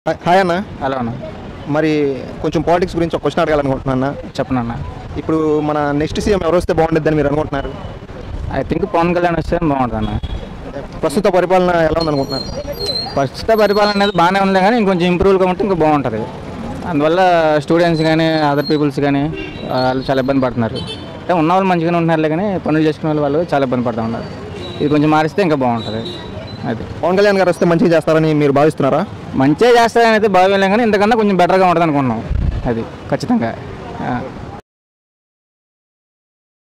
Hi- hi అన్న hello అన్న మరి కొంచెం పాలిటిక్స్ గురించి ఒక క్వశ్చన్ అడగాలనుకుంటున్నాను అన్న చెప్పనన్న ఇప్పుడు మన నెక్స్ట్ సీఎం ఎవరు వస్తే బాగుంటుందని మీరు అనుకుంటున్నారు ఐ థింక్ పవన్ కళ్యాణ్ వస్తే బాగుంటుంది అన్న ప్రస్తుత పరిపాలన ఎలా ఉందనుకుంటున్నారు ప్రస్తుత పరిపాలన అనేది బాగానే ఉంది కానీ ఇంకొంచెం ఇంప్రూవ్గా ఉంటే ఇంకా బాగుంటుంది అందువల్ల స్టూడెంట్స్ కానీ అదర్ పీపుల్స్ కానీ వాళ్ళు చాలా ఇబ్బంది పడుతున్నారు అంటే ఉన్న వాళ్ళు మంచిగానే ఉంటున్నారులే కానీ పనులు చేసుకునే వాళ్ళు వాళ్ళు చాలా ఇబ్బంది పడుతూ ఉన్నారు ఇది కొంచెం మారిస్తే ఇంకా బాగుంటుంది అది పవన్ కళ్యాణ్ గారు వస్తే మంచిగా చేస్తారని మీరు భావిస్తున్నారా మంచిగా చేస్తారని అయితే బాగా కానీ ఇంతకన్నా కొంచెం బెటర్గా ఉంటుంది అనుకున్నాం అది ఖచ్చితంగా ఆ.